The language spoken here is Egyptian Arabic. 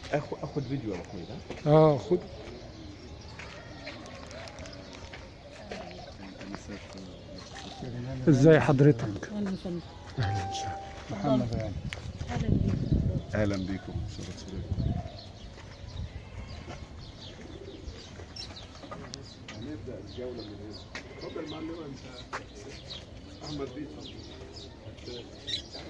اخد اخد فيديو يا ابو حميد ها اه خد ازاي حضرتك اهلا وسهلا اهلا وسهلا محمد يعني اهلا بيك اهلا بيكم شرف سليم هنبدا الجوله من هنا اتفضل معلم انت احمد بيه اتفضل.